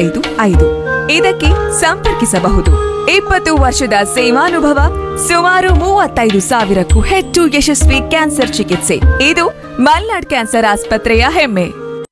ಐದು ಐದು ಇದಕ್ಕೆ ಸಂಪರ್ಕಿಸಬಹುದು ಇಪ್ಪತ್ತು ವರ್ಷದ ಸೇವಾನುಭವ ಸುಮಾರು ಮೂವತ್ತೈದು ಸಾವಿರಕ್ಕೂ ಹೆಚ್ಚು ಯಶಸ್ವಿ ಕ್ಯಾನ್ಸರ್ ಚಿಕಿತ್ಸೆ ಇದು ಮಲ್ನಾಡ್ ಕ್ಯಾನ್ಸರ್ ಆಸ್ಪತ್ರೆಯ ಹೆಮ್ಮೆ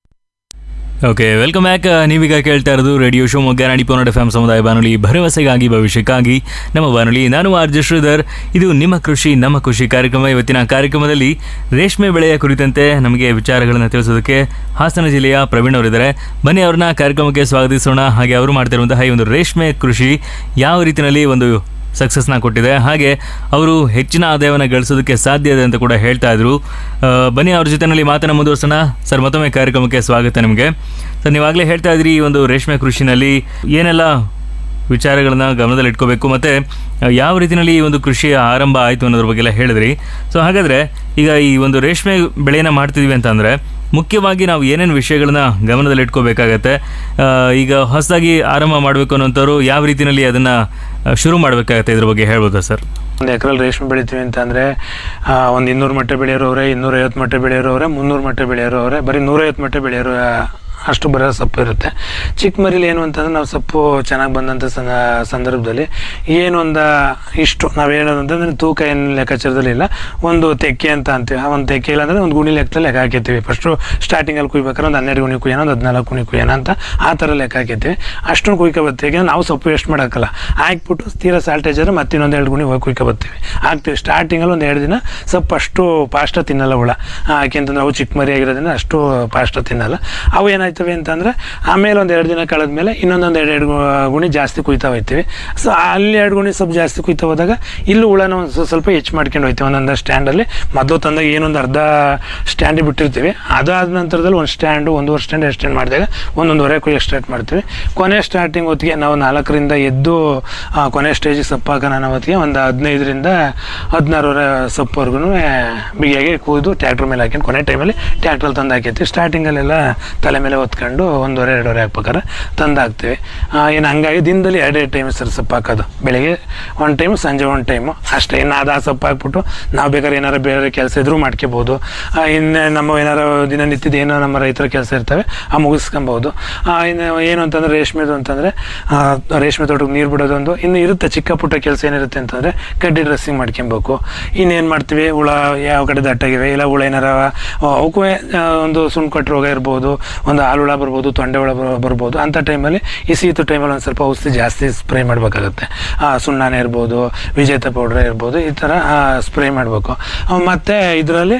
ಓಕೆ ವೆಲ್ಕಮ್ ಬ್ಯಾಕ್ ನೀವೀಗ ಕೇಳ್ತಾ ಇರೋದು ರೇಡಿಯೋ ಶಿವಮೊಗ್ಗ ನಾಡಿಪೋನಡ್ ಎಫ್ ಎಂ ಸಮುದಾಯ ಬಾನುಲಿ ಭರವಸೆಗಾಗಿ ಭವಿಷ್ಯಕ್ಕಾಗಿ ನಮ್ಮ ಬಾನುಲಿ ನಾನು ಆರ್ ಜೆ ಶ್ರೀಧರ್ ಇದು ನಿಮ್ಮ ಕೃಷಿ ನಮ್ಮ ಖುಷಿ ಕಾರ್ಯಕ್ರಮ ಇವತ್ತಿನ ಕಾರ್ಯಕ್ರಮದಲ್ಲಿ ರೇಷ್ಮೆ ಬೆಳೆಯ ಕುರಿತಂತೆ ನಮಗೆ ವಿಚಾರಗಳನ್ನು ತಿಳಿಸೋದಕ್ಕೆ ಹಾಸನ ಜಿಲ್ಲೆಯ ಪ್ರವೀಣ್ ಅವರಿದ್ದಾರೆ ಬನ್ನಿ ಅವ್ರನ್ನ ಕಾರ್ಯಕ್ರಮಕ್ಕೆ ಸ್ವಾಗತಿಸೋಣ ಹಾಗೆ ಅವರು ಮಾಡ್ತಿರುವಂತಹ ಈ ಒಂದು ರೇಷ್ಮೆ ಕೃಷಿ ಯಾವ ರೀತಿಯಲ್ಲಿ ಒಂದು ಸಕ್ಸಸ್ನ ಕೊಟ್ಟಿದೆ ಹಾಗೆ ಅವರು ಹೆಚ್ಚಿನ ಆದಾಯವನ್ನು ಗಳಿಸೋದಕ್ಕೆ ಸಾಧ್ಯ ಇದೆ ಅಂತ ಕೂಡ ಹೇಳ್ತಾ ಇದ್ರು ಆ, ಬನ್ನಿ ಅವ್ರ ಜೊತೆನಲ್ಲಿ ಮಾತನ್ನ ಮುಂದುವರ್ಸೋಣ ಸರ್ ಮತ್ತೊಮ್ಮೆ ಕಾರ್ಯಕ್ರಮಕ್ಕೆ ಸ್ವಾಗತ ನಿಮಗೆ ಸರ್ ನೀವಾಗಲೇ ಹೇಳ್ತಾ ಇದ್ರಿ ಈ ಒಂದು ರೇಷ್ಮೆ ಕೃಷಿನಲ್ಲಿ ಏನೆಲ್ಲ ವಿಚಾರಗಳನ್ನ ಗಮನದಲ್ಲಿ ಇಟ್ಕೋಬೇಕು ಮತ್ತು ಯಾವ ರೀತಿಯಲ್ಲಿ ಈ ಒಂದು ಕೃಷಿಯ ಆರಂಭ ಆಯಿತು ಅನ್ನೋದ್ರ ಬಗ್ಗೆ ಎಲ್ಲ ಹೇಳಿದ್ರಿ ಸೊ ಹಾಗಾದರೆ ಈಗ ಈ ಒಂದು ರೇಷ್ಮೆ ಬೆಳೆಯನ್ನು ಮಾಡ್ತಿದ್ವಿ ಅಂತಂದರೆ ಮುಖ್ಯವಾಗಿ ನಾವು ಏನೇನು ವಿಷಯಗಳನ್ನ ಗಮನದಲ್ಲಿ ಇಟ್ಕೋಬೇಕಾಗತ್ತೆ ಆ, ಈಗ ಹೊಸದಾಗಿ ಆರಂಭ ಮಾಡಬೇಕು ಅನ್ನೋಂಥವ್ರು ಯಾವ ರೀತಿಯಲ್ಲಿ ಅದನ್ನು ಶುರು ಮಾಡಬೇಕಾಗತ್ತೆ ಇದ್ರ ಬಗ್ಗೆ ಹೇಳ್ಬೋದಾ ಸರ್ ಒಂದು ಎಕರೆಲ್ಲಿ ರೇಷ್ಮೆ ಬೆಳಿತೀವಿ ಅಂತಂದರೆ ಒಂದು ಇನ್ನೂರು ಮಟ್ಟ ಬೆಳೆಯೋರವ್ರೆ ಇನ್ನೂರೈವತ್ತು ಮಟ್ಟ ಬೆಳೆಯೋರವ್ರೆ ಮುನ್ನೂರು ಮಟ್ಟ ಬೆಳೆಯೋರವ್ರೆ ಬರೀ ನೂರೈವತ್ತು ಮಟ್ಟ ಬೆಳೆಯೋರು ಆ, ಅಷ್ಟು ಬರೋ ಸೊಪ್ಪು ಇರುತ್ತೆ ಚಿಕ್ಕ ಮರಿಲಿ ಏನು ಅಂತಂದ್ರೆ ನಾವು ಸೊಪ್ಪು ಚೆನ್ನಾಗಿ ಬಂದಂಥ ಸಂದ ಸಂದರ್ಭದಲ್ಲಿ ಏನು ಒಂದು ಇಷ್ಟು ನಾವೇನು ಅಂತಂದ್ರೆ ತೂಕ ಏನು ಲೆಕ್ಕಾಚಾರದಲ್ಲಿ ಇಲ್ಲ ಒಂದು ತೆಕ್ಕೆ ಅಂತ ಅಂತೀವಿ ಆ ಒಂದು ತೆಕ್ಕೆ ಇಲ್ಲ ಅಂದರೆ ಒಂದು ಗುಣಿ ಲೆಕ್ಕದಲ್ಲಿ ಲೆಕ್ಕ ಹಾಕಿರ್ತೀವಿ ಫಸ್ಟು ಸ್ಟಾರ್ಟಿಂಗಲ್ಲಿ ಕುಯ್ಬೇಕಾದ್ರೆ ಒಂದು ಹನ್ನೆರಡು ಗುಣಿ ಕುಯ್ಯೋಣ ಒಂದು ಹದಿನಾಲ್ಕು ಗುಣಿ ಕುಯ್ಯೋಣ ಅಂತ ಆ ಥರ ಲೆಕ್ಕ ಹಾಕಿರ್ತೀವಿ ಅಷ್ಟೊಂದು ಕುಯ್ಕೊಬರ್ತೀವಿ ಯಾಕೆಂದ್ರೆ ನಾವು ಸೊಪ್ಪು ವೇಸ್ಟ್ ಮಾಡೋಕ್ಕಲ್ಲ ಹಾಕ್ಬಿಟ್ಟು ತೀರಾ ಸಾಲ್ಟೇಜ್ ಆದರೆ ಮತ್ತೆ ಇನ್ನೊಂದು ಎರಡು ಗುಣಿ ಹೋಗಿ ಕುಯ್ಕೊಬರ್ತೀವಿ ಹಾಕ್ತೀವಿ ಸ್ಟಾರ್ಟಿಂಗಲ್ಲಿ ಒಂದು ಎರಡು ದಿನ ಸೊಪ್ಪು ಅಷ್ಟು ಪಾಷ್ಟ ತಿನ್ನಲ್ಲ ಹುಳ ಯಾಕೆಂತಂದ್ರೆ ಅವು ಚಿಕ್ಕ ಮರಿ ಆಗಿರೋದ್ರಿಂದ ಅಷ್ಟು ಪಾಷ್ಟ ತಿನ್ನಲ್ಲ ಅವು ಏನಾಯ್ತವೆ ಅಂತಂದರೆ ಆಮೇಲೆ ಒಂದು ಎರಡು ದಿನ ಕಳೆದ್ಮೇಲೆ ಇನ್ನೊಂದೊಂದು ಎರಡು ಎರಡು ಗುಣಿ ಜಾಸ್ತಿ ಕುಯ್ತಾ ಹೋಗ್ತೀವಿ ಸೊ ಅಲ್ಲಿ ಎರಡು ಗುಣಿ ಸ್ವಲ್ಪ ಜಾಸ್ತಿ ಕುಯ್ತಾ ಹೋದಾಗ ಇಲ್ಲೂ ಹುಳನ ಒಂದು ಸ್ವ- ಸ್ವಲ್ಪ ಹೆಚ್ಚು ಮಾಡ್ಕೊಂಡು ಹೋಗ್ತೀವಿ ಒಂದೊಂದು ಸ್ಟ್ಯಾಂಡಲ್ಲಿ ಮೊದಲು ತಂದಾಗ ಏನೊಂದು ಅರ್ಧ ಸ್ಟ್ಯಾಂಡಿಗೆ ಬಿಟ್ಟಿರ್ತೀವಿ ಅದಾದ ನಂತರದಲ್ಲಿ ಒಂದು ಸ್ಟ್ಯಾಂಡು ಒಂದೂವರೆ ಸ್ಟ್ಯಾಂಡ್ ಎಕ್ಸ್ಟೆಂಡ್ ಮಾಡಿದಾಗ ಒಂದೊಂದುವರೆ ಕುಯ್ಯಕ್ಕೆ ಸ್ಟಾರ್ಟ್ ಮಾಡ್ತೀವಿ ಕೊನೆ ಸ್ಟಾರ್ಟಿಂಗ್ ಹೊತ್ತಿಗೆ ನಾವು ನಾಲ್ಕರಿಂದ ಎದ್ದು ಆ, ಕೊನೆ ಸ್ಟೇಜಿಗೆ ಸೊಪ್ಪು ಹಾಕೋಣ ಅನ್ನೋ ಹೊತ್ತಿಗೆ ಒಂದು ಹದಿನೈದರಿಂದ ಹದಿನಾರೂವರೆ ಸೊಪ್ಪುವರೆಗೂ ಬಿಗಿಯಾಗಿ ಕೂದು ಟ್ಯಾಕ್ಟ್ರ್ ಮೇಲೆ ಹಾಕೊಂಡು ಕೊನೆ ಟೈಮಲ್ಲಿ ಟ್ಯಾಕ್ಟ್ರಲ್ಲಿ ತಂದು ಹಾಕಿರ್ತೀವಿ ಸ್ಟಾರ್ಟಿಂಗಲ್ಲೆಲ್ಲ ತಲೆ ಮೇಲೆ ಹೊತ್ಕೊಂಡು ಒಂದೂವರೆ ಎರಡೂವರೆ ಹಾಕ್ಬೇಕಾರೆ ತಂದು ಹಾಕ್ತೀವಿ ಏನು ಹಂಗಾಗಿ ದಿನದಲ್ಲಿ ಎರಡೆರಡು ಟೈಮ್ ಸರ್ ಸೊಪ್ಪು ಹಾಕೋದು ಬೆಳಿಗ್ಗೆ ಒಂದು ಟೈಮು ಸಂಜೆ ಒಂದು ಟೈಮು ಅಷ್ಟೇ ಇನ್ನು ಅದು ಆ ಸೊಪ್ಪು ಹಾಕ್ಬಿಟ್ಟು ನಾವು ಬೇಕಾದ್ರೆ ಏನಾರು ಬೇರೆ ಕೆಲಸ ಇದ್ರೂ ಮಾಡ್ಕೋಬೋದು ಇನ್ನು ನಮ್ಮ ಏನಾರು ದಿನನಿತ್ಯದ ಏನೋ ನಮ್ಮ ರೈತರ ಕೆಲಸ ಇರ್ತವೆ ಆ ಮುಗಿಸ್ಕೊಬೋದು ಆ, ಇನ್ನು ಏನು ಅಂತಂದ್ರೆ ರೇಷ್ಮೆದು ಅಂತಂದರೆ ರೇಷ್ಮೆ ತೋಟಕ್ಕೆ ನೀರು ಬಿಡೋದೊಂದು ಇನ್ನು ಇರುತ್ತೆ ಚಿಕ್ಕ ಪುಟ್ಟ ಕೆಲಸ ಏನಿರುತ್ತೆ ಅಂತಂದರೆ ಕಡ್ಡಿ ಡ್ರೆಸ್ಸಿಂಗ್ ಮಾಡ್ಕೊಬೇಕು ಇನ್ನೇನು ಮಾಡ್ತೀವಿ ಹುಳ ಯಾವ ಕಡೆ ದಟ್ಟಾಗಿವೆ ಇಲ್ಲ ಹುಳ ಏನಾರ ಆ, ಅವಕ್ಕೂ ಆ, ಒಂದು ಸುಣ್ಕಟ್ಟು ರೋಗ ಇರ್ಬೋದು ಒಂದು ಹಾಲು ಹುಳ ಬರ್ಬೋದು ತೊಂಡೆ ಹುಳ ಬರ್- ಬರ್ಬೋದು ಅಂಥ ಟೈಮಲ್ಲಿ ಈ ಶೀತ ಟೈಮಲ್ಲಿ ಒಂದು ಸ್ವಲ್ಪ ಔಷಧಿ ಜಾಸ್ತಿ ಸ್ಪ್ರೇ ಮಾಡಬೇಕಾಗತ್ತೆ ಸುಣ್ಣನೇ ಇರ್ಬೋದು ವಿಜೇತ ಪೌಡ್ರ್ ಇರ್ಬೋದು ಈ ಥರ ಸ್ಪ್ರೇ ಮಾಡಬೇಕು ಮತ್ತು ಇದರಲ್ಲಿ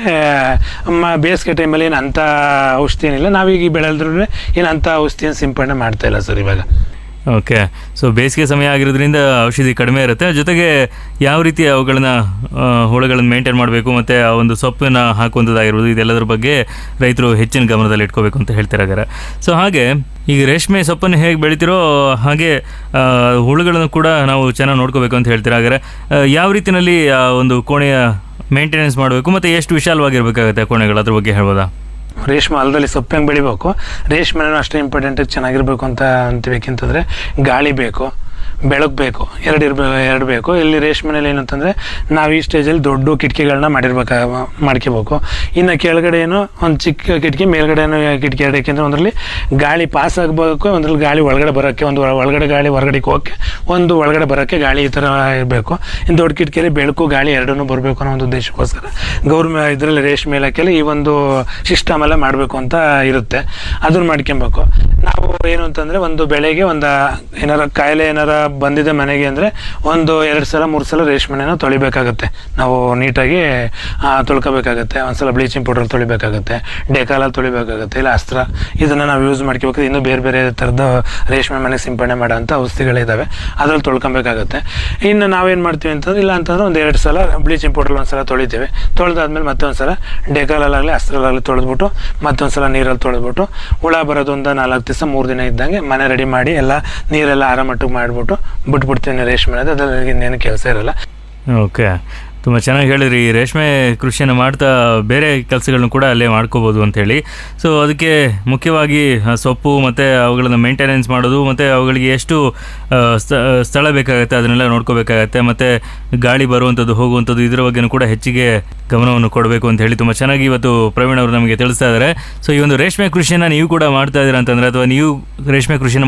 ಬೇಸಿಗೆ ಟೈಮಲ್ಲಿ ಏನು ಅಂಥ ಔಷಧಿ ಏನಿಲ್ಲ ನಾವೀಗ ಈ ಬೆಳೆಲ್ದ್ರೂ ಏನು ಅಂಥ ಔಷಧಿಯನ್ನು ಸಿಂಪಡಣೆ ಮಾಡ್ತಾ ಇಲ್ಲ ಸರ್ ಇವಾಗ ಓಕೆ ಸೊ ಬೇಸಿಗೆ ಸಮಯ ಆಗಿರೋದ್ರಿಂದ ಔಷಧಿ ಕಡಿಮೆ ಇರುತ್ತೆ ಜೊತೆಗೆ ಯಾವ ರೀತಿ ಅವುಗಳನ್ನ ಆ, ಹುಳುಗಳನ್ನ ಮೇಂಟೈನ್ ಮಾಡಬೇಕು ಮತ್ತು ಆ ಒಂದು ಸೊಪ್ಪನ್ನ ಹಾಕುವಂಥದ್ದಾಗಿರ್ಬೋದು ಇದೆಲ್ಲದರ ಬಗ್ಗೆ ರೈತರು ಹೆಚ್ಚಿನ ಗಮನದಲ್ಲಿ ಇಟ್ಕೋಬೇಕು ಅಂತ ಹೇಳ್ತಿರಾಗಾರೆ ಸೊ ಹಾಗೆ ಈಗ ರೇಷ್ಮೆ ಸೊಪ್ಪನ್ನು ಹೇಗೆ ಬೆಳಿತೀರೋ ಹಾಗೆ ಆ, ಹುಳುಗಳನ್ನು ಕೂಡ ನಾವು ಚೆನ್ನಾಗಿ ನೋಡ್ಕೋಬೇಕು ಅಂತ ಹೇಳ್ತಿರಾಗಾರೆ ಆ, ಯಾವ ರೀತಿಯಲ್ಲಿ ಆ ಒಂದು ಕೋಣೆಯ ಮೇಂಟೆನೆನ್ಸ್ ಮಾಡಬೇಕು ಮತ್ತು ಎಷ್ಟು ವಿಶಾಲವಾಗಿರ್ಬೇಕಾಗುತ್ತೆ ಕೋಣೆಗಳು ಅದ್ರ ಬಗ್ಗೆ ಹೇಳ್ಬೋದಾ ರೇಷ್ಮೆ ಹೊಲದಲ್ಲಿ ಸೊಪ್ಪು ಹೆಂಗೆ ಬೆಳಿಬೇಕು ರೇಷ್ಮೆನೂ ಅಷ್ಟೇ ಇಂಪಾರ್ಟೆಂಟ್ ಚೆನ್ನಾಗಿರ್ಬೇಕು ಅಂತ ಅಂತೀಬೇಕಂತಂದರೆ ಗಾಳಿ ಬೇಕು ಬೆಳಕು ಬೇಕು ಎರಡು ಇರಬೇಕು ಎರಡು ಬೇಕು ಇಲ್ಲಿ ರೇಷ್ಮೆನಲ್ಲಿ ಏನಂತಂದರೆ ನಾವು ಈ ಸ್ಟೇಜಲ್ಲಿ ದೊಡ್ಡ ಕಿಟಕಿಗಳನ್ನ ಮಾಡಿರ್ಬೇಕು ಮಾಡ್ಕೋಬೇಕು ಇನ್ನು ಕೆಳಗಡೆ ಏನು ಒಂದು ಚಿಕ್ಕ ಕಿಟಕಿ ಮೇಲ್ಗಡೆ ಕಿಟಕಿ ಎರಡು ಯಾಕೆಂದರೆ ಒಂದರಲ್ಲಿ ಗಾಳಿ ಪಾಸ್ ಆಗಬೇಕು ಒಂದ್ರಲ್ಲಿ ಗಾಳಿ ಒಳಗಡೆ ಬರೋಕ್ಕೆ ಒಂದು ಒಳ- ಒಳಗಡೆ ಗಾಳಿ ಹೊರಗಡೆ ಹೋಗೋಕ್ಕೆ ಒಂದು ಒಳಗಡೆ ಬರೋಕ್ಕೆ ಗಾಳಿ ಈ ಥರ ಇರಬೇಕು ಇನ್ನು ದೊಡ್ಡ ಕಿಟಕಿಯಲ್ಲಿ ಬೆಳಕು ಗಾಳಿ ಎರಡನ್ನೂ ಬರಬೇಕು ಅನ್ನೋ ಒಂದು ಉದ್ದೇಶಕ್ಕೋಸ್ಕರ ಗೌರ್ಮೆ ಇದರಲ್ಲಿ ರೇಷ್ಮೆ ಇಲಾಖೆಯಲ್ಲಿ ಈ ಒಂದು ಸಿಸ್ಟಮ್ ಎಲ್ಲ ಮಾಡಬೇಕು ಅಂತ ಇರುತ್ತೆ ಅದನ್ನ ಮಾಡ್ಕೊಬೇಕು ನಾವು ಏನು ಅಂತಂದರೆ ಒಂದು ಬೆಳೆಗೆ ಒಂದು ಏನಾರ ಕಾಯಿಲೆ ಏನಾರ ಬಂದಿದೆ ಮನೆಗೆ ಅಂದರೆ ಒಂದು ಎರಡು ಸಲ ಮೂರು ಸಲ ರೇಷ್ಮೆನ ತೊಳಿಬೇಕಾಗತ್ತೆ ನಾವು ನೀಟಾಗಿ ಆ, ತೊಳ್ಕೊಬೇಕಾಗತ್ತೆ ಒಂದ್ಸಲ ಬ್ಲೀಚಿಂಗ್ ಪೌಡರ್ ತೊಳಿಬೇಕಾಗತ್ತೆ ಡೆಕಾಲಲ್ಲಿ ತೊಳಿಬೇಕಾಗತ್ತೆ ಇಲ್ಲ ಅಸ್ತ್ರ ಇದನ್ನು ನಾವು ಯೂಸ್ ಮಾಡ್ಕೋಬೇಕು ಇನ್ನೂ ಬೇರೆ ಬೇರೆ ಥರದ ರೇಷ್ಮೆ ಮನೆಗೆ ಸಿಂಪಡಣೆ ಮಾಡೋಂಥ ಔಷಧಿಗಳಿದ್ದಾವೆ ಅದ್ರಲ್ಲಿ ತೊಳ್ಕೊಬೇಕಾಗತ್ತೆ ಇನ್ನು ನಾವೇನು ಮಾಡ್ತೀವಿ ಅಂತಂದ್ರೆ ಇಲ್ಲ ಅಂತಂದ್ರೆ ಒಂದು ಎರಡು ಸಲ ಬ್ಲೀಚಿಂಗ್ ಪೌಡರ್ ಒಂದ್ಸಲ ತೊಳಿತೀವಿ ತೊಳೆದಾದ್ಮೇಲೆ ಮತ್ತೊಂದು ಸಲ ಡೆಕಾಲಲ್ಲಾಗಲಿ ಅಸ್ತ್ರಲ್ಲಾಗಲಿ ತೊಳೆದ್ಬಿಟ್ಟು ಮತ್ತೊಂದು ಸಲ ನೀರಲ್ಲಿ ತೊಳೆದ್ಬಿಟ್ಟು ಹುಳ ಬರೋದೊಂದು ನಾಲ್ಕು ದಿವಸ ಮೂರು ದಿನ ಇದ್ದಂಗೆ ಮನೆ ರೆಡಿ ಮಾಡಿ ಎಲ್ಲ ನೀರೆಲ್ಲ ಆರಾಮಟ್ಟಿಗೆ ಮಾಡಿಬಿಟ್ಟು ಬಿಟ್ಬಿಡ್ತೀವಿ ರೇಷ್ಮೆ ಅನ್ನೋದು ಅದ್ರಲ್ಲಿ ಇನ್ನೇನು ಕೆಲಸ ಇರಲ್ಲ ಓಕೆ ತುಂಬ ಚೆನ್ನಾಗಿ ಹೇಳಿದ್ರಿ ಈ ರೇಷ್ಮೆ ಕೃಷಿಯನ್ನು ಮಾಡ್ತಾ ಬೇರೆ ಕೆಲಸಗಳನ್ನು ಕೂಡ ಅಲ್ಲೇ ಮಾಡ್ಕೋಬೋದು ಅಂತೇಳಿ ಸೊ ಅದಕ್ಕೆ ಮುಖ್ಯವಾಗಿ ಆ, ಸೊಪ್ಪು ಮತ್ತು ಅವುಗಳನ್ನು ಮೇಂಟೆನೆನ್ಸ್ ಮಾಡೋದು ಮತ್ತು ಅವುಗಳಿಗೆ ಎಷ್ಟು ಆ, ಸ್ಥ- ಸ್ಥಳ ಬೇಕಾಗುತ್ತೆ ಅದನ್ನೆಲ್ಲ ನೋಡ್ಕೋಬೇಕಾಗತ್ತೆ ಮತ್ತು ಗಾಳಿ ಬರುವಂಥದ್ದು ಹೋಗುವಂಥದ್ದು ಇದರ ಬಗ್ಗೆನೂ ಕೂಡ ಹೆಚ್ಚಿಗೆ ಗಮನವನ್ನು ಕೊಡಬೇಕು ಅಂತ ಹೇಳಿ ತುಂಬ ಚೆನ್ನಾಗಿ ಇವತ್ತು ಪ್ರವೀಣ್ ಅವರು ನಮಗೆ ತಿಳಿಸ್ತಾ ಇದ್ದಾರೆ ಸೊ ಈ ಒಂದು ರೇಷ್ಮೆ ಕೃಷಿಯನ್ನು ನೀವು ಕೂಡ ಮಾಡ್ತಾ ಇದ್ದೀರಾ ಅಂತಂದರೆ ಅಥವಾ ನೀವು ರೇಷ್ಮೆ ಕೃಷಿಯನ್ನು